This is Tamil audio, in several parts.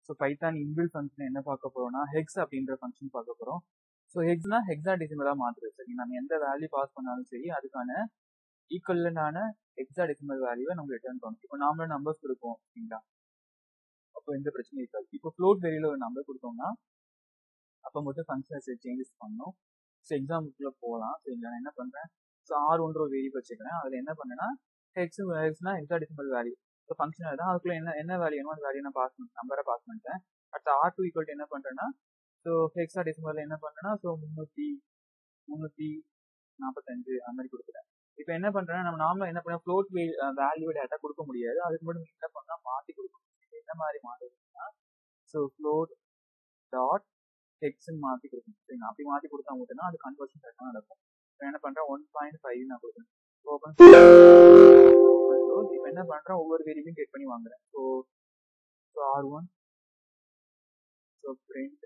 ஸோ பைத்தான் இன்பில் ஃபங்க்ஷன் என்ன பார்க்க போறோம்னா ஹெக்ஸ் அப்படின்ற ஃபங்க்ஷன் பார்க்க போறோம் ஸோ ஹெக்ஸ்னா ஹெக்ஸா டெசிமலா மாத்துறது சரி நம்ம எந்த வேல்யூ பாஸ் பண்ணாலும் சரி அதுக்கான ஈக்குவலண்டான ஹெக்ஸா டெசிமல் வேல்யூவை நம்ம ரிட்டர்ன் பண்ணணும் இப்போ நாமளும் நம்பர்ஸ் கொடுப்போம் சரிங்களா அப்போ எந்த பிரச்சனையும் இருக்காது இப்போ ஃப்ளோட் வேரியல ஒரு நம்பர் கொடுத்தோம்னா அப்போ மட்டும் ஃபங்க்ஷன்ஸ் சேஞ்சஸ் பண்ணணும் ஸோ எக்ஸாம்பிளுக்குள்ள போகலாம் சரிங்களா நான் என்ன பண்ணுறேன் ஸோ ஆர் ஒன்ற ஒரு வேரியபிள் வச்சுக்கிறேன் அதில் என்ன பண்ணேன்னா ஹெக்ஸ் ஹெக்ஸ்னா hexadecimal value so function தான் அதுக்குள்ள என்ன என்ன வேல்யூ வேணுமோ அந்த வேல்யூ நான் பாஸ் பண்ணி நம்பரை பாஸ் பண்ணிட்டேன் அடுத்து ஆர் டூ ஈக்குவல் என்ன பண்ணுறேன்னா ஸோ ஹெக்ஸா டெசிமலில் என்ன பண்ணுறேன்னா ஸோ முந்நூற்றி முந்நூற்றி நாற்பத்தஞ்சு அந்த மாதிரி கொடுக்குறேன் இப்போ என்ன பண்ணுறேன்னா நம்ம நார்மலாக என்ன பண்ண ஃப்ளோட் வேல்யூ டேட்டா கொடுக்க முடியாது அதுக்கு மட்டும் என்ன பண்ணால் மாற்றி கொடுக்கணும் என்ன மாதிரி மாற்றுறதுன்னா ஸோ ஃப்ளோட் டாட் ஹெக்ஸ்ன்னு மாற்றி கொடுக்கணும் சரிங்க அப்படி மாற்றி கொடுத்தா மட்டும்தான் அது கன்வர்ஷன் கரெக்டாக நடக்கும் இப்போ என்ன பண்ணுறேன் ஒன் பாயிண்ட் ஃபைவ் நான் கொடுக்குறேன் ஓப்பன் இப்போ என்ன பண்ணுறேன் ஒவ்வொரு வேரியபிளையும் கிளிக் பண்ணி வாங்குறேன் so so R one so print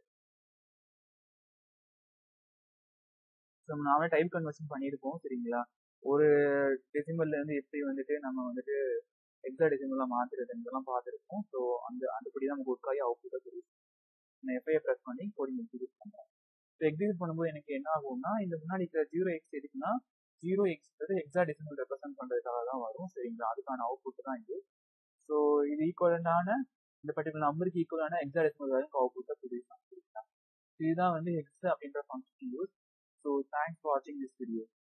so நாமளே டைப் கன்வர்ஷன் பண்ணியிருக்கோம் சரிங்களா ஒரு டெசிமல்ல இருந்து எப்படி வந்துட்டு நம்ம வந்துட்டு எக்ஸா டெசிமலா மாத்துறது இதெல்லாம் பார்த்துருக்கோம் ஸோ அந்த அதுபடி தான் நமக்கு ஒர்க் ஆகி அவுட்புட்டாக தெரியும் நான் எஃப்ஐ ப்ரெஸ் பண்ணி கோடிங் எக்ஸிக்யூட் பண்ணுறேன் ஸோ எக்ஸிக்யூட் பண்ணும்போது எனக்கு என்ன ஆகும்னா இந்த முன்னாடி இருக்கிற ஜீரோ எக்ஸ் எதுக்குன்னா zero x hexadecimal represent பண்ணுறதுக்காக தான் வரும் சரிங்களா அதுக்கான அவுட்புட் தான் இது ஸோ இது ஈக்குவலண்டான இந்த பர்டிகுலர் நம்பருக்கு ஈக்குவலான எக்ஸா டெசிமல் வேலைக்கு அவுட்புட்டாக தெரியும் சரிங்களா இதுதான் வந்து எக்ஸ் அப்படின்ற function use so thanks for வாட்சிங் திஸ் வீடியோ